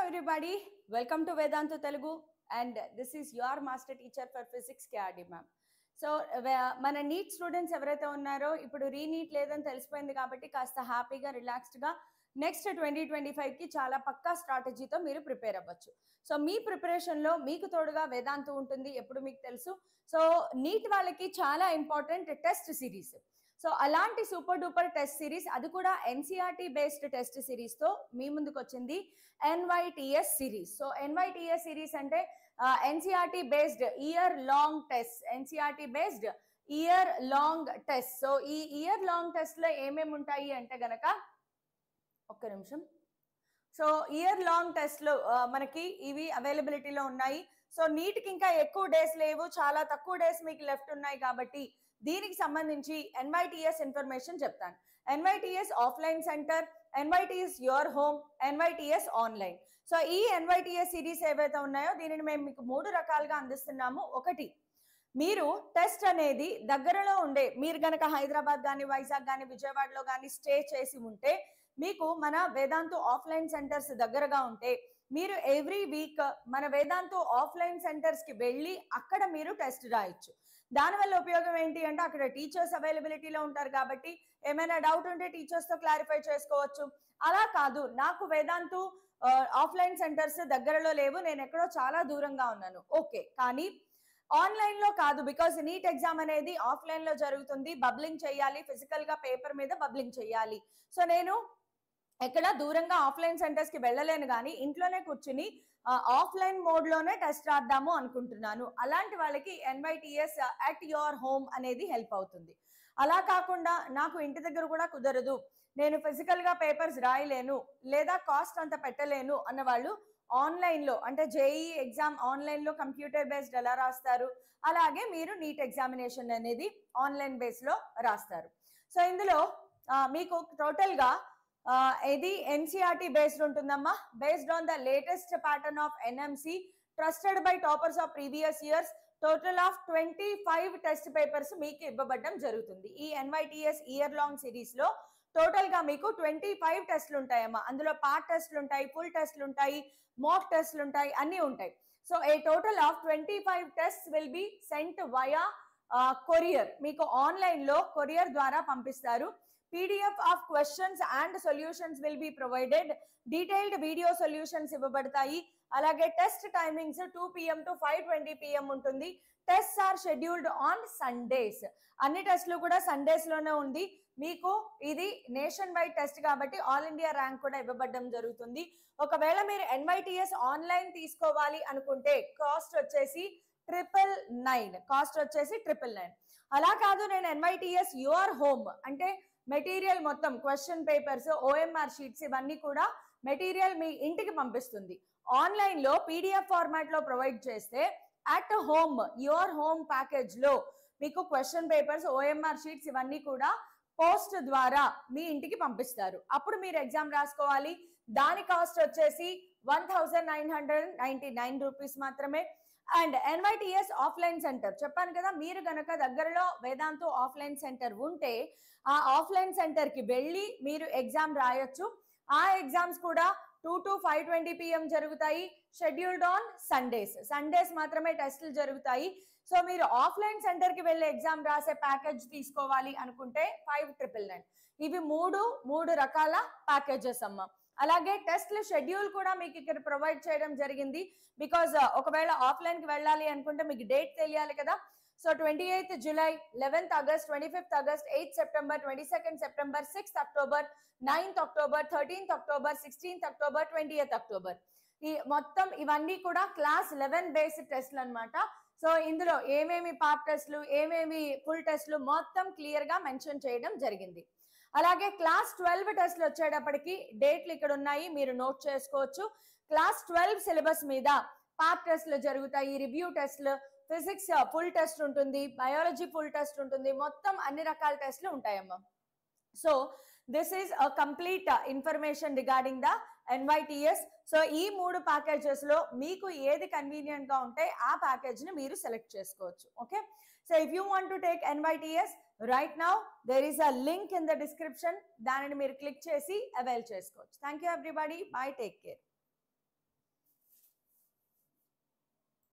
everybody. Welcome to Vedantu Telugu and this is your master teacher for physics KRD ma'am. So మన NEET students ఎవరైతే ఉన్నారో ఇప్పుడు re-NEET లేదని తెలిసిపోయింది కాబట్టి కాస్త హ్యాపీగా రిలాక్స్డ్గా నెక్స్ట్ ట్వంటీ ట్వంటీ ఫైవ్కి చాలా పక్కా స్ట్రాటజీతో మీరు ప్రిపేర్ అవ్వచ్చు సో మీ ప్రిపరేషన్లో మీకు తోడుగా వేదాంతు ఉంటుంది ఎప్పుడు మీకు తెలుసు సో నీట్ వాళ్ళకి చాలా ఇంపార్టెంట్ టెస్ట్ సిరీస్ సో అలాంటి సూపర్ డూపర్ టెస్ట్ సిరీస్ అది కూడా ఎన్సీఆర్టీ బేస్డ్ టెస్ట్ సిరీస్తో మీ ముందుకు వచ్చింది NYTS series so NYTS series అంటే NCERT based year long test NCERT based year long test so ఈ ఇయర్ లాంగ్ టెస్ట్లో ఏమేమి ఉంటాయి అంటే గనక ఒక్క నిమిషం సో ఇయర్ లాంగ్ టెస్ట్లు మనకి ఇవి అవైలబిలిటీలో ఉన్నాయి సో నీట్కి ఇంకా ఎక్కువ డేస్ లేవు చాలా తక్కువ డేస్ మీకు లెఫ్ట్ ఉన్నాయి కాబట్టి దీనికి సంబంధించి ఎన్వైటిఎస్ ఇన్ఫర్మేషన్ చెప్తాను NYTS offline centre NYTS your home NYTS online so ఈ ఎన్వైటిఎస్ సిరీస్ ఏవైతే ఉన్నాయో దీనిని మేము మీకు మూడు రకాలుగా అందిస్తున్నాము ఒకటి మీరు టెస్ట్ అనేది దగ్గరలో ఉండే మీరు గనక హైదరాబాద్ కానీ వైజాగ్ కానీ విజయవాడలో కానీ స్టే చేసి ఉంటే మీకు మన వేదాంతు ఆఫ్లైన్ సెంటర్స్ దగ్గరగా ఉంటే మీరు ఎవ్రీ వీక్ మన వేదాంతు ఆఫ్లైన్ సెంటర్స్ కి వెళ్ళి అక్కడ మీరు టెస్ట్ రాయొచ్చు దానివల్ల ఉపయోగం ఏంటి అంటే అక్కడ టీచర్స్ అవైలబిలిటీలో ఉంటారు కాబట్టి ఏమైనా డౌట్ ఉంటే టీచర్స్ తో క్లారిఫై చేసుకోవచ్చు అలా కాదు నాకు వేదాంతు ఆఫ్లైన్ సెంటర్స్ దగ్గరలో లేవు నేను ఎక్కడో చాలా దూరంగా ఉన్నాను ఓకే కానీ ఆన్లైన్ లో కాదు బికాస్ నీట్ ఎగ్జామ్ అనేది ఆఫ్లైన్ లో జరుగుతుంది బబ్లింగ్ చేయాలి ఫిజికల్ గా పేపర్ మీద బబ్లింగ్ చేయాలి సో నేను ఎక్కడ దూరంగా ఆఫ్లైన్ సెంటర్స్ కి వెళ్ళలేను కానీ ఇంట్లోనే కూర్చుని ఆఫ్లైన్ మోడ్ లోనే టెస్ట్ రాద్దాము అనుకుంటున్నాను అలాంటి వాళ్ళకి ఎన్వైటిఎస్ అట్ యువర్ హోమ్ అనేది హెల్ప్ అవుతుంది అలా కాకుండా నాకు ఇంటి దగ్గర కూడా కుదరదు నేను ఫిజికల్ గా పేపర్స్ రాయలేను లేదా కాస్ట్ అంత పెట్టలేను అన్న వాళ్ళు ఆన్లైన్ లో అంటే జేఈ ఎగ్జామ్ ఆన్లైన్ లో కంప్యూటర్ బేస్డ్ ఎలా రాస్తారు అలాగే మీరు నీట్ ఎగ్జామినేషన్ అనేది ఆన్లైన్ బేస్ లో రాస్తారు సో ఇందులో మీకు టోటల్ గా ఇది ఎన్సీఆర్టీ బేస్డ్ ఉంటుందమ్మా based on the latest pattern of NMC trusted by toppers of previous years total of twenty five test papers మీకు ఇవ్వబడడం జరుగుతుంది ఈ ఎన్వైటిఎస్ ఇయర్ లాంగ్ సిరీస్ లో టోటల్ గా మీకు ట్వంటీ ఫైవ్ టెస్ట్లు ఉంటాయమ్మా అందులో పార్ట్ టెస్ట్లు ఉంటాయి ఫుల్ టెస్ట్లు ఉంటాయి మాక్ టెస్ట్లు ఉంటాయి అన్ని ఉంటాయి so a total of twenty five test will be sent via courier మీకు ఆన్లైన్ లో కొరియర్ ద్వారా పంపిస్తారు PDF of questions and solutions will be provided detailed video solutions ఇవ్వబడతాయి అలాగే test timings two PM to five twenty PM ఉంటుంది test are scheduled on Sundays అన్ని టెస్ట్లు కూడా సండేస్ లోనే ఉంది మీకు ఇది నేషన్ వైడ్ టెస్ట్ కాబట్టి ఆల్ ఇండియా ర్యాంక్ కూడా ఇవ్వబడడం జరుగుతుంది ఒకవేళ మీరు ఎన్వైటిఎస్ ఆన్లైన్ తీసుకోవాలి అనుకుంటే కాస్ట్ వచ్చేసి ట్రిపుల్ నైన్ కాస్ట్ వచ్చేసి ట్రిపుల్ నైన్ అలా కాదు నేను ఎన్వైటిఎస్ యువర్ హోమ్ అంటే మెటీరియల్ మొత్తం క్వశ్చన్ పేపర్స్ ఓఎంఆర్ షీట్స్ ఇవన్నీ కూడా మెటీరియల్ మీ ఇంటికి పంపిస్తుంది ఆన్లైన్ లో పీడిఎఫ్ ఫార్మాట్ లో ప్రొవైడ్ చేస్తే at home your home package లో మీకు క్వశ్చన్ పేపర్స్ ఓఎంఆర్ షీట్స్ ఇవన్నీ కూడా పోస్ట్ ద్వారా మీ ఇంటికి పంపిస్తారు అప్పుడు మీరు ఎగ్జామ్ రాసుకోవాలి దాని కాస్ట్ వచ్చేసి one thousand nine hundred ninety nine rupees మాత్రమే అండ్ ఎన్వైటిఎస్ ఆఫ్లైన్ సెంటర్ చెప్పాను కదా మీరు గనక దగ్గరలో వేదాంతు ఆఫ్లైన్ సెంటర్ ఉంటే ఆ ఆఫ్లైన్ సెంటర్ కి వెళ్ళి మీరు ఎగ్జామ్ రాయొచ్చు ఆ ఎగ్జామ్స్ కూడా two to five twenty PM జరుగుతాయి షెడ్యూల్డ్ ఆన్ సండేస్ సండేస్ మాత్రమే టెస్టులు జరుగుతాయి సో మీరు ఆఫ్లైన్ సెంటర్ కి వెళ్ళి ఎగ్జామ్ రాసే ప్యాకేజ్ తీసుకోవాలి అనుకుంటే ఫైవ్ ట్రిపుల్ నైన్ ఇవి మూడు మూడు రకాల ప్యాకేజెస్ అమ్మ అలాగే టెస్ట్ల షెడ్యూల్ కూడా మీకు ఇక్కడ ప్రొవైడ్ చేయడం జరిగింది బికాజ్ ఒకవేళ ఆఫ్లైన్ కి వెళ్ళాలి అనుకుంటే మీకు డేట్ తెలియాలి కదా so twenty eighth July eleventh August twenty fifth August eighth September twenty second September sixth October ninth October thirteenth October sixteenth October twenty eighth October ఈ మొత్తం ఇవన్నీ కూడా క్లాస్ లెవెన్ బేస్డ్ టెస్ట్లు అనమాట సో ఇందులో ఏమేమి పార్ట్ టెస్ట్లు ఏమేమి ఫుల్ టెస్ట్లు మొత్తం క్లియర్ గా మెన్షన్ చేయడం జరిగింది అలాగే క్లాస్ ట్వెల్వ్ టెస్ట్లు వచ్చేటప్పటికి డేట్లు ఇక్కడ ఉన్నాయి మీరు నోట్ చేసుకోవచ్చు క్లాస్ ట్వెల్వ్ సిలబస్ మీద పార్ట్ టెస్ట్లు జరుగుతాయి రివ్యూ టెస్ట్లు ఫిజిక్స్ ఫుల్ టెస్ట్ ఉంటుంది బయాలజీ ఫుల్ టెస్ట్ ఉంటుంది మొత్తం అన్ని రకాల టెస్ట్లు ఉంటాయమ్మా so this is a complete information regarding the NYTS so ఈ మూడు ప్యాకేజెస్ లో మీకు ఏది కన్వీనియంట్ గా ఉంటే ఆ ప్యాకేజ్ ని మీరు సెలెక్ట్ చేసుకోవచ్చు okay so if you want to take NYTS right now there is a link in the description దానిని మీరు క్లిక్ చేసి అవైల్ చేసుకోవచ్చు thank you everybody bye take care